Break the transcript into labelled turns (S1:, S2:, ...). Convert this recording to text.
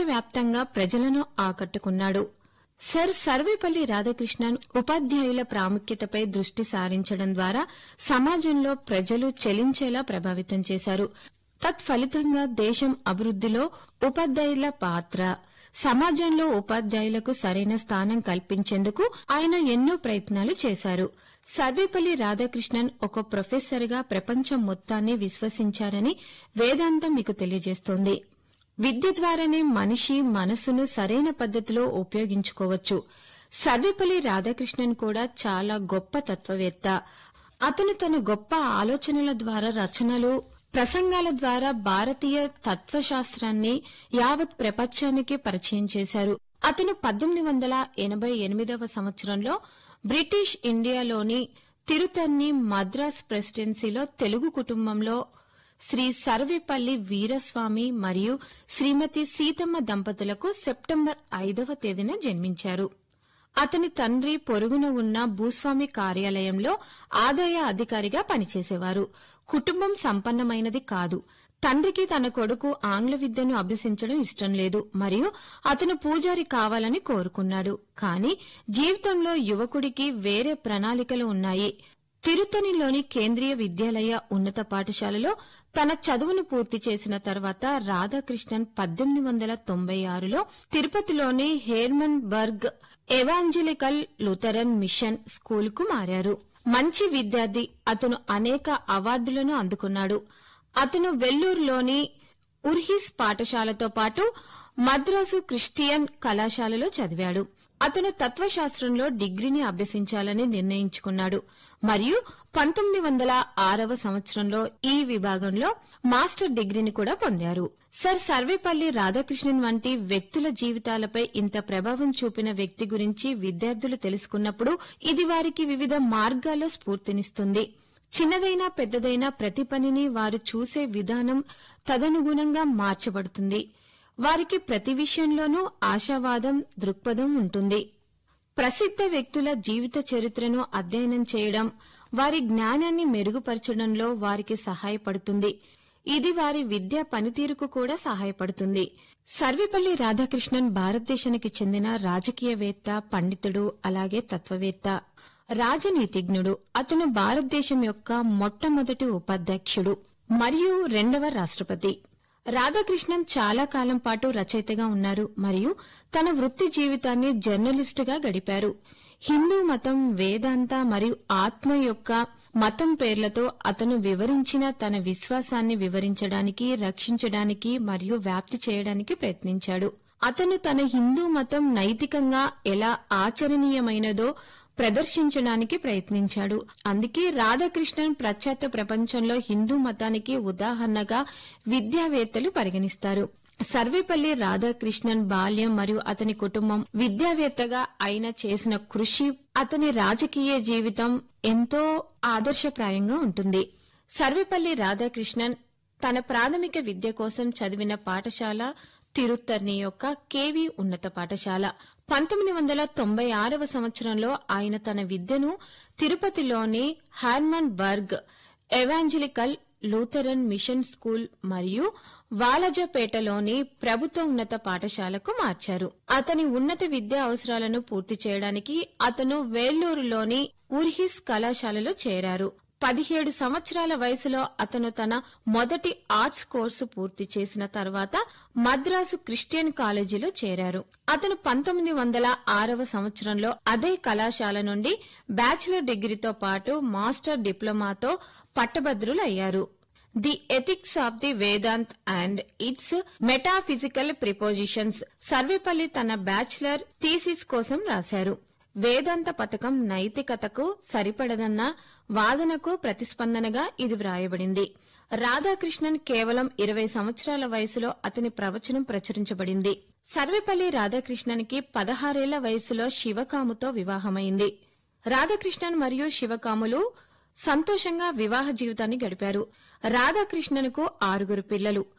S1: ప్రపంచవ్యాప్తంగా ప్రజలను ఆకట్టుకున్నాడు సర్ సర్వేపల్లి రాధాకృష్ణన్ ఉపాధ్యాయుల ప్రాముఖ్యతపై దృష్టి సారించడం ద్వారా సమాజంలో ప్రజలు చెలించేలా ప్రభావితం చేశారు తత్ఫలితంగా దేశం అభివృద్దిలో ఉపాధ్యాయుల పాత్ర సమాజంలో ఉపాధ్యాయులకు సరైన స్థానం కల్పించేందుకు ఆయన ఎన్నో ప్రయత్నాలు చేశారు సర్వేపల్లి రాధాకృష్ణన్ ఒక ప్రొఫెసర్గా ప్రపంచం మొత్తాన్ని విశ్వసించారని వేదాంతం మీకు తెలియజేస్తోంది విద్య ద్వారానే మనిషి మనసును సరైన పద్ధతిలో ఉపయోగించుకోవచ్చు సర్వేపల్లి రాధాకృష్ణన్ కూడా చాలా గొప్ప తత్వవేత్త అతను తన గొప్ప ఆలోచనల ద్వారా రచనలు ప్రసంగాల ద్వారా భారతీయ తత్వశాస్త్రాన్ని యావత్ ప్రపంచానికి పరిచయం చేశారు అతను పద్దెనిమిది వందల ఎనభై ఎనిమిదవ సంవత్సరంలో బ్రిటిష్ ఇండియాలోని తిరుతన్ని మద్రాస్ ప్రెసిడెన్సీలో తెలుగు కుటుంబంలో శ్రీ సర్వేపల్లి వీరస్వామి మరియు శ్రీమతి సీతమ్మ దంపతులకు సెప్టెంబర్ ఐదవ తేదీన జన్మించారు అతని తండ్రి పొరుగున ఉన్న భూస్వామి కార్యాలయంలో ఆదాయ అధికారిగా పనిచేసేవారు కుటుంబం సంపన్నమైనది కాదు తండ్రికి తన కొడుకు ఆంగ్ల విద్యను అభ్యసించడం ఇష్టం లేదు మరియు అతను పూజారి కావాలని కోరుకున్నాడు కాని జీవితంలో యువకుడికి వేరే ప్రణాళికలు ఉన్నాయి తిరుత్తనిలోని కేంద్రీయ విద్యాలయ ఉన్నత పాఠశాలలో తన చదువును పూర్తి చేసిన తర్వాత రాధాకృష్ణన్ పద్దెనిమిది వందల తొంభై ఆరులో తిరుపతిలోని Hermannsburg evangelical Lutheran mission స్కూలుకు మారారు మంచి విద్యార్థి అతను అనేక అవార్డులను అందుకున్నాడు అతను వెల్లూరులోని ఉర్హిస్ పాఠశాలతో పాటు మద్రాసు క్రిస్టియన్ కళాశాలలో చదివాడు అతను తత్వశాస్త్రంలో డిగ్రీని అభ్యసించాలని నిర్ణయించుకున్నాడు మరియు పంతొమ్మిది వందల ఆరవ సంవత్సరంలో ఈ విభాగంలో మాస్టర్ డిగ్రీని కూడా పొందారు సర్ సర్వేపల్లి రాధాకృష్ణన్ వంటి వ్యక్తుల జీవితాలపై ఇంత ప్రభావం చూపిన వ్యక్తి గురించి విద్యార్థులు తెలుసుకున్నప్పుడు ఇది వారికి వివిధ మార్గాల్లో స్ఫూర్తినిస్తుంది చిన్నదైనా పెద్దదైనా ప్రతి పనిని వారు చూసే విధానం తదనుగుణంగా మార్చబడుతుంది వారికి ప్రతి విషయంలోనూ ఆశావాదం దృక్పథం ఉంటుంది ప్రసిద్ధ వ్యక్తుల జీవిత చరిత్రను అధ్యయనం చేయడం వారి జ్ఞానాన్ని మెరుగుపరచడంలో వారికి సహాయపడుతుంది ఇది వారి విద్యా పనితీరుకు కూడా సహాయపడుతుంది సర్వేపల్లి రాధాకృష్ణన్ భారతదేశానికి చెందిన రాజకీయవేత్త పండితుడు అలాగే తత్వవేత్త రాజనీతిజ్ఞుడు అతను భారతదేశం యొక్క మొట్టమొదటి ఉపాధ్యక్షుడు మరియు రెండవ రాష్ట్రపతి రాధాకృష్ణన్ చాలా కాలం పాటు రచయితగా ఉన్నారు మరియు తన వృత్తి జీవితాన్ని జర్నలిస్టుగా గడిపారు హిందూ మతం వేదాంత మరియు ఆత్మ యొక్క మతం పేర్లతో అతను వివరించిన తన విశ్వాసాన్ని వివరించడానికి రక్షించడానికి మరియు వ్యాప్తి చేయడానికి ప్రయత్నించాడు అతను తన హిందూ మతం నైతికంగా ఎలా ఆచరణీయమైనదో ప్రదర్శించడానికి ప్రయత్నించాడు అందుకే రాధాకృష్ణన్ ప్రఖ్యాత ప్రపంచంలో హిందూ మతానికి ఉదాహరణగా విద్యావేత్తలు పరిగణిస్తారు సర్వేపల్లి రాధాకృష్ణన్ బాల్యం మరియు అతని కుటుంబం విద్యావేత్తగా ఆయన చేసిన కృషి అతని రాజకీయ జీవితం ఎంతో ఆదర్శప్రాయంగా ఉంటుంది సర్వేపల్లి రాధాకృష్ణన్ తన ప్రాథమిక విద్య కోసం చదివిన పాఠశాల తిరుత్తర్ని యొక్క కేవి ఉన్నత పాఠశాల పంతొమ్మిది వందల తొంభై ఆరవ సంవత్సరంలో ఆయన తన విద్యను తిరుపతిలోని Hermannsburg evangelical Lutheran mission school మరియు వాలజపేటలోని ప్రభుత్వ ఉన్నత పాఠశాలకు మార్చారు అతని ఉన్నత విద్యా అవసరాలను పూర్తి చేయడానికి అతను వేల్లూరులోని ఉర్హిస్ కళాశాలలో చేరారు పదిహేడు సంవత్సరాల వయసులో అతను తన మొదటి ఆర్ట్స్ కోర్సు పూర్తి చేసిన తర్వాత మద్రాసు క్రిస్టియన్ కాలేజీలో చేరారు అతను పంతొమ్మిది వందల ఆరవ సంవత్సరంలో అదే కళాశాల నుండి బ్యాచిలర్ డిగ్రీతో పాటు మాస్టర్ డిప్లొమాతో పట్టభద్రులయ్యారు the ethics of the Vedanta and its metaphysical presuppositions Sarvepalli తన బ్యాచిలర్ థీసిస్ కోసం రాశారు వేదాంత పథకం నైతికతకు సరిపడదన్న వాదనకు ప్రతిస్పందనగా ఇది వ్రాయబడింది రాధాకృష్ణన్ కేవలం ఇరవై సంవత్సరాల వయసులో అతని ప్రవచనం ప్రచురించబడింది సర్వేపల్లి రాధాకృష్ణన్కి పదహారేళ్ల వయసులో శివకాముతో వివాహమైంది రాధాకృష్ణన్ మరియు శివకాములు సంతోషంగా వివాహ జీవితాన్ని గడిపారు రాధాకృష్ణన్కు ఆరుగురు పిల్లలు